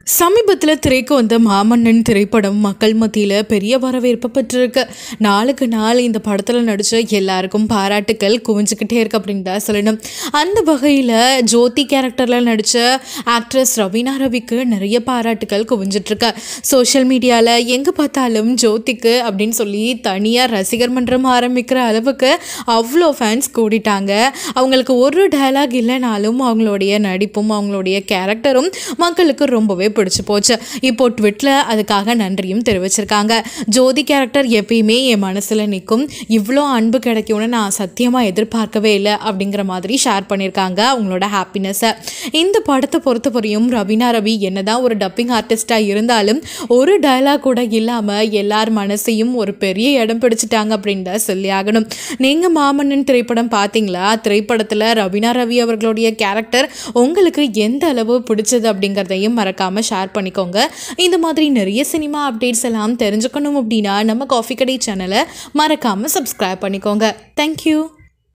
சமீபத்தில் திரைக்கு வந்த மாமன்னன் திரைப்படம் மக்கள் மத்தியில் பெரிய வரவேற்பு பெற்றிருக்கு நாளுக்கு நாள் இந்த படத்தில் நடித்த எல்லாருக்கும் பாராட்டுக்கள் குவிஞ்சுக்கிட்டே இருக்கு அப்படின்னு தான் சொல்லணும் அந்த வகையில் ஜோதி கேரக்டரில் நடித்த ஆக்ட்ரஸ் ரவீனா ரவிக்கு நிறைய பாராட்டுக்கள் குவிஞ்சிட்ருக்கு சோஷியல் மீடியாவில் எங்கே பார்த்தாலும் ஜோதிக்கு அப்படின்னு சொல்லி தனியாக ரசிகர் மன்றம் ஆரம்பிக்கிற அளவுக்கு அவ்வளோ ஃபேன்ஸ் கூடிட்டாங்க அவங்களுக்கு ஒரு டயலாக் இல்லைனாலும் அவங்களுடைய நடிப்பும் அவங்களுடைய கேரக்டரும் மக்களுக்கு ரொம்பவே பிடிச்சு போச்சு இப்போ ட்விட்டில் அதுக்காக நன்றியும் தெரிவிச்சிருக்காங்க ஜோதி கேரக்டர் எப்பயுமே என் மனசில் நிற்கும் இவ்வளோ அன்பு கிடைக்கும்னு நான் சத்தியமாக எதிர்பார்க்கவே இல்லை அப்படிங்கிற மாதிரி ஷேர் பண்ணியிருக்காங்க அவங்களோட ஹாப்பினஸை இந்த படத்தை பொறுத்தவரையும் ரவீனா ரவி என்னதான் ஒரு டப்பிங் ஆர்டிஸ்டாக இருந்தாலும் ஒரு டயலாக் கூட இல்லாமல் எல்லார் மனசையும் ஒரு பெரிய இடம் பிடிச்சிட்டாங்க அப்படின்னு தான் சொல்லி ஆகணும் நீங்கள் மாமன்னன் திரைப்படம் பார்த்தீங்களா திரைப்படத்தில் ரவீனா ரவி அவர்களுடைய கேரக்டர் உங்களுக்கு எந்த அளவு பிடிச்சது அப்படிங்கிறதையும் மறக்காமல் ஷேர் பண்ணிக்கோங்க இந்த மாதிரி நிறைய சினிமா அப்டேட்ஸ் எல்லாம் தெரிஞ்சுக்கணும் அப்படின்னா நம்ம காஃபி கடை சேனலை மறக்காமல் சப்ஸ்கிரைப் பண்ணிக்கோங்க தேங்க்யூ